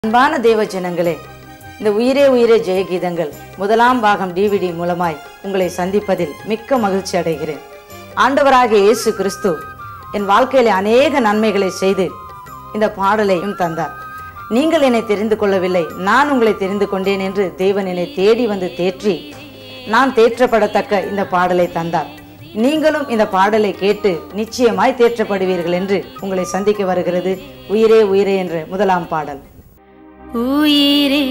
அன்பான தேவ ஜனங்களே இந்த உயிரே உயிரே ஜெயகீதங்கள் முதலாம் பாகம் டிவிடி மூலமாய் உங்களை சந்திப்பதில் மிக்க மகிழ்ச்சி அடைகிறேன் ஆண்டவராகிய இயேசு கிறிஸ்து என் வாழ்க்கையில அநேக நன்மைகளை செய்து இந்த பாடலையும் தந்தார் நீங்கள் என்னை தெரிந்து கொள்ளவில்லை நான் உங்களை தெரிந்து கொண்டேன் என்று தேவன் என்னை தேடி வந்து தேற்றி நான் தேற்றப்படத்தக்க இந்த பாடலை தந்தார் நீங்களும் இந்த பாடலை கேட்டு நிச்சயமாய் தேற்றப்படுவீர்கள் என்று உங்களை சந்திக்க வருகிறது உயிரே உயிரே என்ற முதலாம் பாடல் உயிரே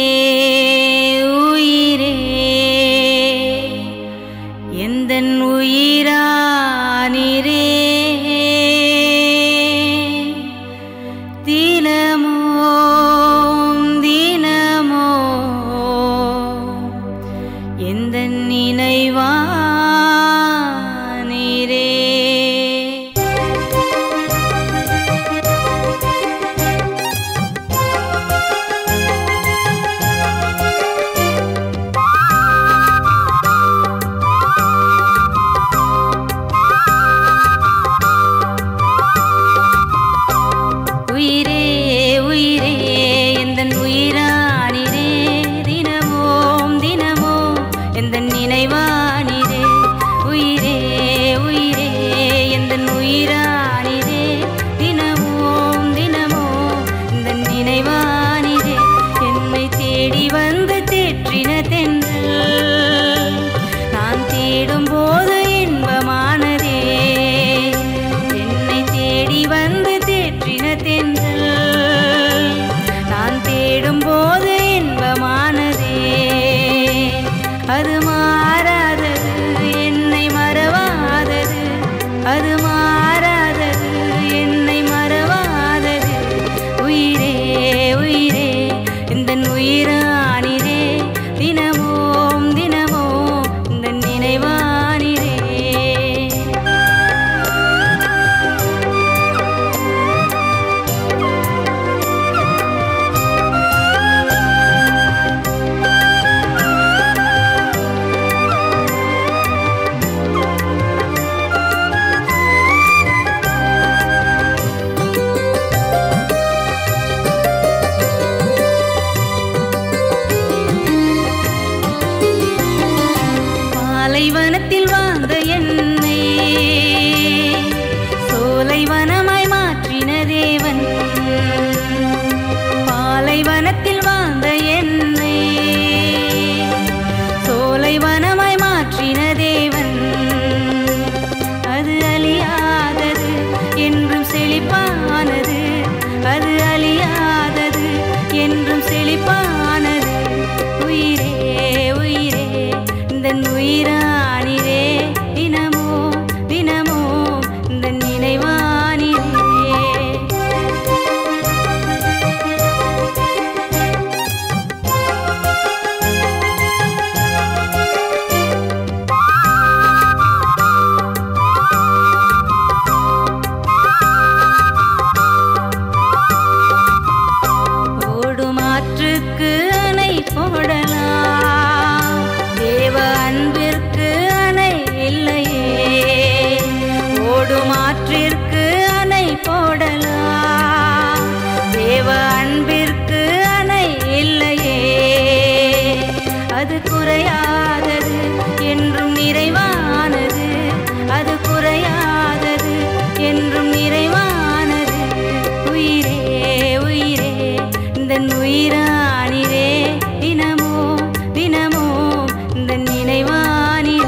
உயிரே எந்தன் உயிரானிரே தினமோ தினமோ எந்தன் நினைவானிரே உயிரே உயிரே எந்தன் உயிரானிரே தினமோம் தினமோம் எந்தன் நினைவானிரே உயிரே உயிரே எந்தன் உயிரானிரே தினமோம் தினமோம் எந்தன் நினைவானிரே என்னை தேடி வந்து தேற்றின தென்றல் நான் தேடும் போது இன்பமானதே என்னை தேடி வந்து தேற்றின தென்றல் நான் தேடும் போது இன்பமானதே அது மாறாதது என்னை மறவாதது அது மாறாதது என்னை மறவாதது உயிரே உயிரே இந்த உயிரானிரே தினமோம் தினமோம் இந்த நினைவானிரே பாலைவனத்தில் வாழ்ந்த என்னை சோலைவனமாய் மாற்றின தேவன் பாலைவனத்தில் வாழ்ந்த என்னை சோலைவனமாய் மாற்றின தேவன் அது அழியாதது என்றும் செழிப்பானது அது அழியாதது என்றும் செழிப்பானது உயிரே உயிரே இந்த உயிரானிரே தினமோ தினமோ இந்த நினைவானிரே ஓடும் ஆற்றுக்கு அணை போடலாம் தேவ அன்பிற்கு அணை இல்லையே ஓடும் ஆற்றிற்கு அணை போடலாம் தேவ அன்பிற்கு அணை இல்லையே அது குறையாதது என்றும் நிறைவானது அது குறையாதது என்றும் நிறைவானது உயிரே உயிரே இந்த உயிரானிரே தினமோ தினமோ இந்த நினைவானிரே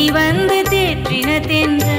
வந்து தேற்றின தென்றல்